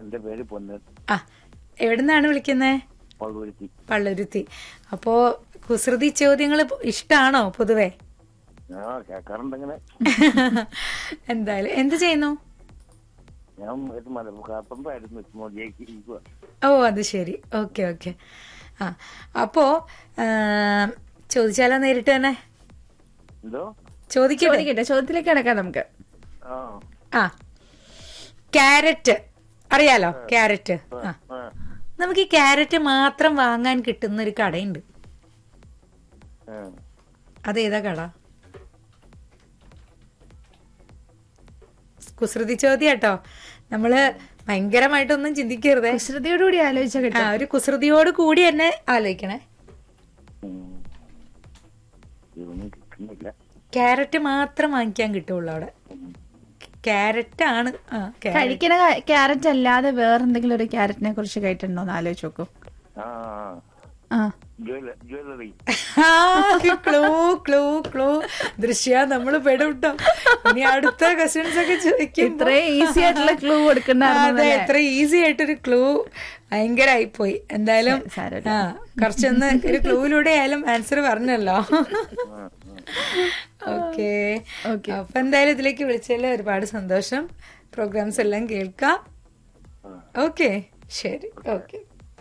എന്റെ പേര് പൊന്ന് ആ എവിടുന്നാണ് വിളിക്കുന്നേ പള്ളുരുത്തി പള്ളുരുത്തി അപ്പോ കുസൃതി ചോദ്യങ്ങൾ ഇഷ്ടാണോ പൊതുവെ ആ കേൾക്കാറുണ്ട് അങ്ങനെ എന്തായാലും എന്ത് ചെയ്യുന്നു ഞാൻ ഒരു മലപ്പുറപ്പായിരുന്നു മോദിയേക്ക് ഇരിക്കുക ഓ അത് ശരി ഓക്കെ ഓക്കെ ആ അപ്പോ ആ, ചോദിച്ചാലോ നേരിട്ട് തന്നെ എന്തോ ചോദിക്കട്ടെ ചോദിക്കട്ടെ ചോദ്യത്തിലേക്ക് കിടക്കാം നമുക്ക് ആ ആ ക്യാരറ്റ് അറിയാലോ ക്യാരറ്റ് ആ ആ നമുക്ക് ഈ ക്യാരറ്റ് മാത്രം വാങ്ങാൻ കിട്ടുന്ന ഒരു കടയുണ്ട് ആ. അതേതാ കട കുസൃതി ചോദ്യം കേട്ടോ നമ്മള് ഭയങ്കരമായിട്ടൊന്നും ചിന്തിക്കരുതേ കുസൃതിയോടുകൂടി ആലോചിച്ച ആ കിട്ടും ഒരു കുസൃതിയോട് കൂടി തന്നെ ആലോചിക്കണേ ഉം. ഇതൊന്നും കിട്ടുന്നില്ല ക്യാരറ്റ് മാത്രം വാങ്ങിക്കാൻ കിട്ടുള്ളൂ അവിടെ ക്യാരറ്റ് ആണ് ആ ക്യാരറ്റ് കഴിക്കണ ക്യാരറ്റ് അല്ലാതെ വേറെന്തെങ്കിലും ഒരു ക്യാരറ്റിനെ കുറിച്ച് കേട്ടിട്ടുണ്ടോ എന്ന് ആലോചിച്ച് നോക്കൂ ആ ആ ജ്വല്ല- ജ്വല്ലറി ക്ലൂ ക്ലൂ ക്ലൂ ദൃശ്യ നമ്മള് പെടുട്ടോ ഇനി അടുത്ത ക്വസ്റ്റ്യൻസ് ഒക്കെ ചോദിക്കും ഇത്രയും ഈസി ആയിട്ടുള്ള ക്ലൂ കൊടുക്കണ്ട അതെ എത്ര ഈസി ആയിട്ടൊരു ക്ലൂ ഭയങ്കരമായി പോയി എന്തായാലും സാരമില്ല. ആ കുറച്ചൊന്ന് ഒരു ക്ലൂയിലൂടെ ആയാലും ആൻസർ പറഞ്ഞല്ലോ ഓക്കെ Okay. അപ്പൊ എന്തായാലും ഇതിലേക്ക് വിളിച്ചതിൽ ഒരുപാട് സന്തോഷം പ്രോഗ്രാംസ് എല്ലാം കേൾക്കാം ഓക്കെ ശരി ഓക്കെ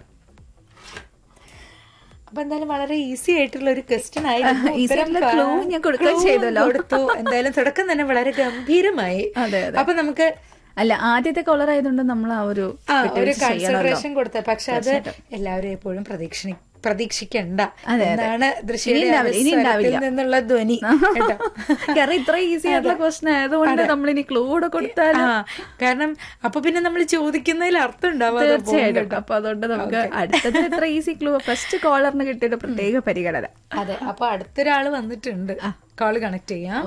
അപ്പൊ എന്തായാലും വളരെ ഈസി ആയിട്ടുള്ള ഒരു ക്വസ്റ്റ്യൻ ആയിരുന്നു Easy ഉത്തരം ആയിട്ടുള്ള clue പ- ഞാൻ കൊടുക്കുകയും clue ചെയ്തല്ലോ. കൊടുത്തു എന്തായാലും തുടക്കം തന്നെ വളരെ ഗംഭീരമായി അതെ, അതെ. അപ്പൊ നമുക്ക് അല്ല ആദ്യത്തെ കോളർ ആയതുകൊണ്ട് നമ്മൾ ആ ഒരു ആ ഒരു വിട്ടുവീഴ്ച ചെയ്യണമല്ലോ. കൺസിഡറേഷൻ കൊടുത്ത പക്ഷെ അത് എല്ലാവരും എപ്പോഴും പ്രതീക്ഷ പ്രതീക്ഷിക്കണ്ട അതെ, അതെ. എന്നാണ് ഇനി ദൃശ്യയുടെ ഉണ്ടാവില്ല, ഇനി സ്വരത്തിൽ ഉണ്ടാവില്ല. നിന്നുള്ള ധ്വനി കേട്ടോ കാരണം ഇത്ര ഈസി ആയിട്ടുള്ള ക്വസ്റ്റൻ ആയതുകൊണ്ട് നമ്മൾ ഇനി ക്ലൂ കൂടെ കൊടുത്താൽ ആ കാരണം അപ്പൊ പിന്നെ നമ്മൾ ചോദിക്കുന്നതിൽ അർത്ഥം ഉണ്ടാവാതെ പോകും തീർച്ചയായിട്ടും കേട്ടോ. അപ്പൊ അതുകൊണ്ട് നമുക്ക് അടുത്തത് ഇത്ര ഈസി ക്ലൂ ഫസ്റ്റ് കോളറിന് കിട്ടിയത് പ്രത്യേക പരിഗണന അതെ അപ്പൊ അടുത്തൊരാള് വന്നിട്ടുണ്ട് കോള് കണക്ട് ചെയ്യാം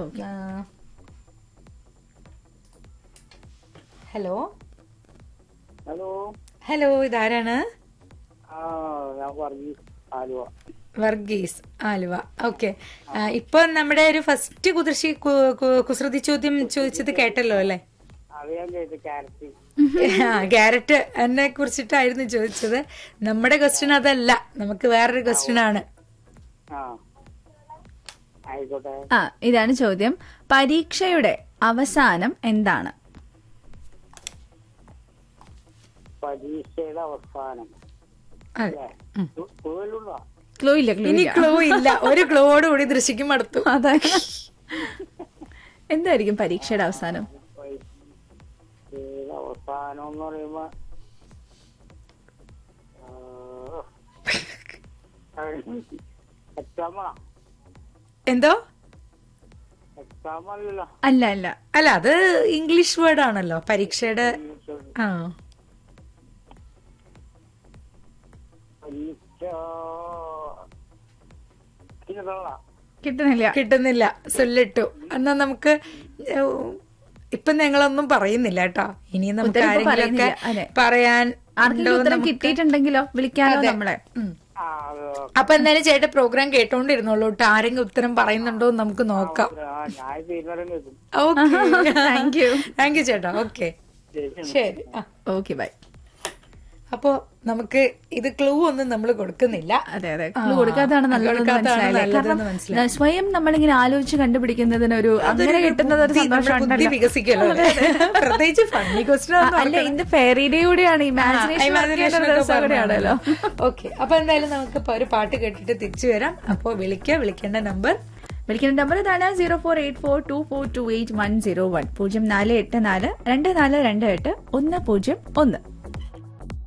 ഹലോ ഹലോ ഹലോ ഇതാരാണ് ആ ഞാൻ പറഞ്ഞു ആലുവ വർഗീസ് ആലുവ ഓക്കെ ഇപ്പൊ നമ്മുടെ ഒരു ഫസ്റ്റ് കുതിർശി കു- കു- കുസൃതി ചോദ്യം ചോദിച്ചത് കേട്ടല്ലോ അല്ലേ അത് ഞാൻ കേട്ടു ക്യാരറ്റ് ആ ക്യാരറ്റ് എന്നെ കുറിച്ചിട്ടായിരുന്നു ചോദിച്ചത് നമ്മുടെ ക്വസ്റ്റ്യൻ അതല്ല നമുക്ക് വേറൊരു ക്വസ്റ്റ്യൻ ആണ് ആ ആയിക്കോട്ടെ ആ ഇതാണ് ചോദ്യം പരീക്ഷയുടെ അവസാനം എന്താണ് പരീക്ഷയുടെ അവസാനം അതെ പോലുണ്ടോ ക്ലൂ ഇല്ല ക്ലൂ ഇനി ഇല്ല ക്ലൂ ഇല്ല ഒരു ക്ലൂയോട് കൂടി ദൃശ്യിക്കും അടുത്തു അതാ എന്തായിരിക്കും പരീക്ഷയുടെ അവസാനം പരീക്ഷയുടെ അവസാനം എന്ന് പറയുമ്പോ എക്സാമാണോ എന്തോ എക്സാം അല്ലല്ലോ അല്ല അല്ല അല്ല അത് ഇംഗ്ലീഷ് വേർഡ് ആണല്ലോ പരീക്ഷയുടെ ആ പരീക്ഷ ഇതല്ല കിട്ടുന്നില്ല കിട്ടുന്നില്ല സൊല്ലിട്ടു എന്നാ നമുക്ക് ഏഹ്, ഇപ്പൊ ഞങ്ങളൊന്നും പറയുന്നില്ല കേട്ടോ ഇനി നമുക്ക് ഉത്തരം ഇപ്പൊ ആരെങ്കിലും ഒക്കെ പറയുന്നില്ല. അതെ. പറയാൻ ആർക്കെങ്കിലും ഉണ്ടോ ഉത്തരം നമുക്ക് കിട്ടിയിട്ടുണ്ടെങ്കിലോ വിളിക്കാനോ അതെ. നമ്മളെ ഉം. ആ അത് അപ്പൊ എന്തായാലും ചേട്ടൻ പ്രോഗ്രാം കേട്ടോണ്ടിരുന്നോളൂ കേട്ടോ ആരെങ്കിലും ഉത്തരം പറയുന്നുണ്ടോ എന്ന് നമുക്ക് നോക്കാം ആ, ഞാൻ തീരുമാനം കേൾക്കും okay thank you thank you ചേട്ടാ ഓക്കെ ശരി ആ ഓക്കെ ബൈ അപ്പോ നമുക്ക് ഇത് ക്ലൂ ഒന്നും നമ്മൾ കൊടുക്കുന്നില്ല അതെ അതെ ക്ലൂ കൊടുക്കാത്തതാണ് നല്ലതെന്ന് കൊടുക്കാത്തതാണ് മനസ്സിലായില്ലേ നല്ലതെന്ന് കാരണം മനസ്സിലായി. സ്വയം നമ്മളിങ്ങനെ ആലോചിച്ച് കണ്ടുപിടിക്കുന്നതിനൊരു അങ്ങനെ കിട്ടുന്നത് ഒരു ബുദ്ധി- നമ്മുടെ സന്തോഷം ബുദ്ധി ഉണ്ടല്ലോ. വികസിക്കല്ലോ പ്രത്യേകിച്ച് ഫണ്ണി ക്വസ്റ്റൻ ആ, അല്ല ഇതിന്റെ ഫെയറിയുടെ കൂടെയാണ് ഇമാജിനേഷൻ കൂടെയാണല്ലോ ഓക്കെ അപ്പൊ എന്തായാലും നമുക്ക് ഇപ്പൊ ഒരു പാട്ട് കേട്ടിട്ട് തിരിച്ചു വരാം അപ്പൊ വിളിക്കുക വിളിക്കേണ്ട നമ്പർ വിളിക്കുന്ന നമ്പർ ഇതാണ് zero four eight four two four two eight one zero one പൂജ്യം നാല് എട്ട് നാല് രണ്ട് നാല് രണ്ട് എട്ട് ഒന്ന് പൂജ്യം ഒന്ന്